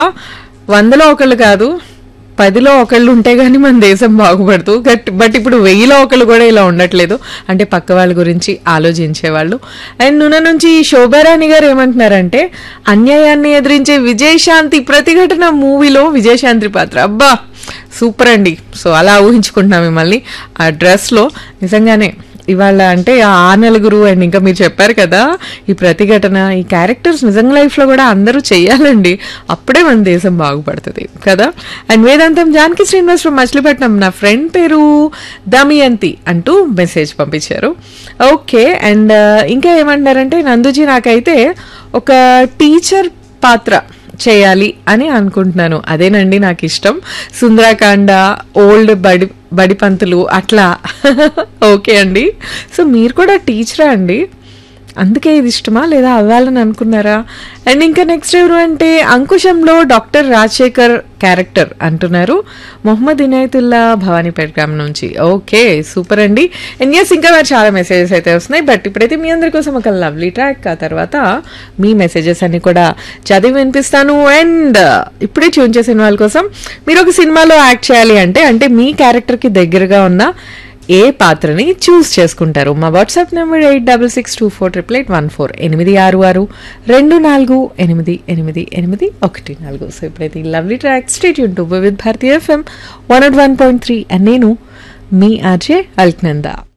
వందలో ఒకళ్ళు కాదు పదిలో ఒకళ్ళు ఉంటే గానీ మన దేశం బాగుపడదు బట్ బట్ ఇప్పుడు వెయ్యిలో ఒకళ్ళు కూడా ఇలా ఉండట్లేదు అంటే పక్క వాళ్ళ గురించి ఆలోచించేవాళ్ళు అండ్ నూనె నుంచి శోభారాణి గారు ఏమంటున్నారంటే అన్యాయాన్ని ఎదిరించే విజయశాంతి ప్రతిఘటన మూవీలో విజయశాంతి పాత్ర అబ్బా సూపర్ అండి సో అలా ఊహించుకుంటున్నాం మిమ్మల్ని ఆ డ్రెస్లో నిజంగానే ఇవాళ అంటే ఆ నలుగురు అండ్ ఇంకా మీరు చెప్పారు కదా ఈ ప్రతిఘటన ఈ క్యారెక్టర్స్ నిజంగా లైఫ్లో కూడా అందరూ చెయ్యాలండి అప్పుడే మన దేశం బాగుపడుతుంది కదా అండ్ వేదాంతం జానకి శ్రీనివాస్ ఫ్రమ్ మచిలీపట్నం నా ఫ్రెండ్ పేరు దమయంతి అంటూ మెసేజ్ పంపించారు ఓకే అండ్ ఇంకా ఏమంటారంటే నందుజీ నాకైతే ఒక టీచర్ పాత్ర చేయాలి అని అనుకుంటున్నాను అదేనండి నాకు ఇష్టం సుందరాకాండ ఓల్డ్ బడి బడిపంతులు అట్లా ఓకే అండి సో మీరు కూడా టీచరా అండి అందుకే ఇది ఇష్టమా లేదా అవ్వాలని అనుకున్నారా అండ్ ఇంకా నెక్స్ట్ ఎవరు అంటే అంకుశంలో డాక్టర్ రాజశేఖర్ క్యారెక్టర్ అంటున్నారు మొహమ్మద్ ఇనాయతుల్లా భవానీపేట గ్రామం నుంచి ఓకే సూపర్ అండి అండ్ ఎస్ ఇంకా మరి చాలా మెసేజెస్ అయితే వస్తున్నాయి బట్ ఇప్పుడైతే మీ అందరి కోసం ఒక లవ్లీ ట్రాక్ ఆ తర్వాత మీ మెసేజెస్ అన్ని కూడా చదివి వినిపిస్తాను అండ్ ఇప్పుడే ట్యూన్ చేసిన వాళ్ళ కోసం మీరు ఒక సినిమాలో యాక్ట్ చేయాలి అంటే అంటే మీ క్యారెక్టర్కి దగ్గరగా ఉన్న ఏ పాత్రని చూస్ చేసుకుంటారు మా WhatsApp number eight double six two four triple eight one four ఎనిమిది ఆరు ఆరు రెండు నాలుగు ఎనిమిది ఎనిమిది ఎనిమిది ఒకటి నాలుగు సో ఇప్పుడైతే ఈ lovely track state YouTube with Bharatiya FM one not one point three and నేను మీ ఆర్జే అల్క్నందా